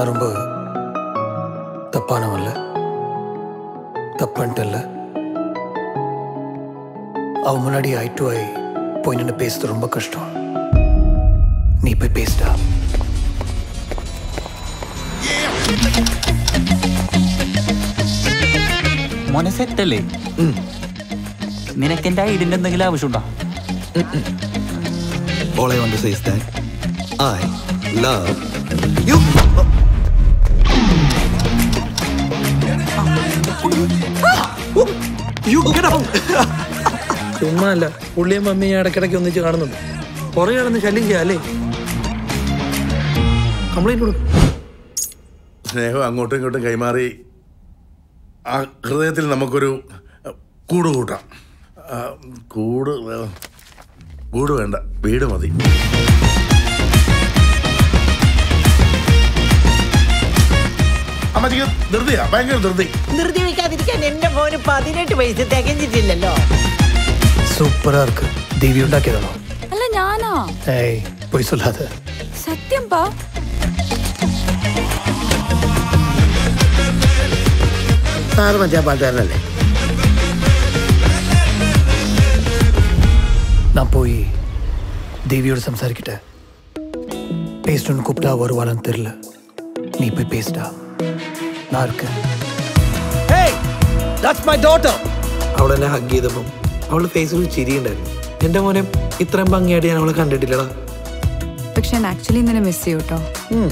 நான் ரொம்ப தப்பானவன்ல தப்புன்ட்டல்ல அவன் முன்னாடி ஐ டு ஐ போய் நின்று பேசுறது ரொம்ப கஷ்டம் நீ போய் பேசிட்டா മോനെ സെറ്റല്ലേ നിനക്ക് എന്റെ ഐഡിന്റെ എന്തെങ്കിലും ആവശ്യമുണ്ടോ All I want to say is that I love you. You get out! ചുമ്മാ അല്ല പുള്ളിയും മമ്മിയും ഇടയ്ക്കിടയ്ക്ക് ഒന്നിച്ച് കാണുന്നുണ്ട് പുറകെ കിടന്ന് ശല്യം ചെയ്യാം അല്ലേ കംപ്ലൈന്റ് കൊടുക്കും സ്നേഹം അങ്ങോട്ടും ഇങ്ങോട്ടും കൈമാറി ആ ഹൃദയത്തിൽ നമുക്കൊരു അഹ്, കൂട് കൂട്ടാം ആ, കൂട് വേ- കൂട് വേണ്ട വീട് മതി അമ്മച്ചിക്ക് ധൃതിയാ ഭയങ്കര ധൃതി ധൃതി വെക്കാതിരിക്കാൻ എന്റെ മോന് പതിനെട്ട് വയസ്സ് തികഞ്ഞിട്ടില്ലല്ലോ சூப்பரா இருக்கு தேவி உண்டாக்கியதானோ അല്ല ഞാനാ ஏய் பொய் சொல்லாத സത്യം പാ സാറ് മറ്റേ പാട്ടുകാരനല്ലേ நான் போய் தேவியோட சம்சாரிக்கிட்டேன் பேசணும்னு கூப்பிட்டா வருவாளான்னு தெரியல நீ போய் பேசிட்டா நான் இருக்கேன் That's my daughter! അവൾ എന്നെ ഹഗ് ചെയ്തപ്പം അവളുടെ ഫേസിൽ ഒരു ചിരിയുണ്ടായിരുന്നു എന്റെ മോനെ ഇത്രയും ഭംഗിയായിട്ട് ഞാൻ അവളെ കണ്ടിട്ടില്ലടാ പക്ഷെ ഞാൻ ആക്ച്വലി നിന്നെ മിസ് ചെയ്യും കേട്ടോ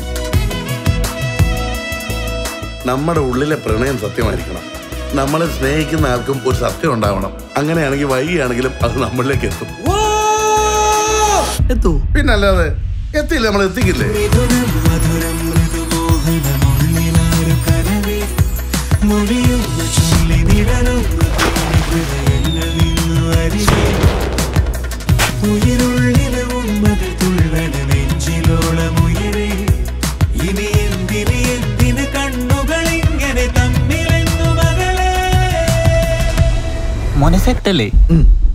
നമ്മുടെ ഉള്ളിലെ പ്രണയം സത്യമായിരിക്കണം നമ്മളെ സ്നേഹിക്കുന്ന ആൾക്കും ഒരു സത്യം ഉണ്ടാവണം അങ്ങനെയാണെങ്കിൽ വൈകിയാണെങ്കിലും അത് നമ്മളിലേക്ക് എത്തും എത്തൂ പിന്നല്ലാതെ എത്തിയില്ല നമ്മൾ എത്തിക്കില്ലേ മോനെ സെറ്റല്ലേ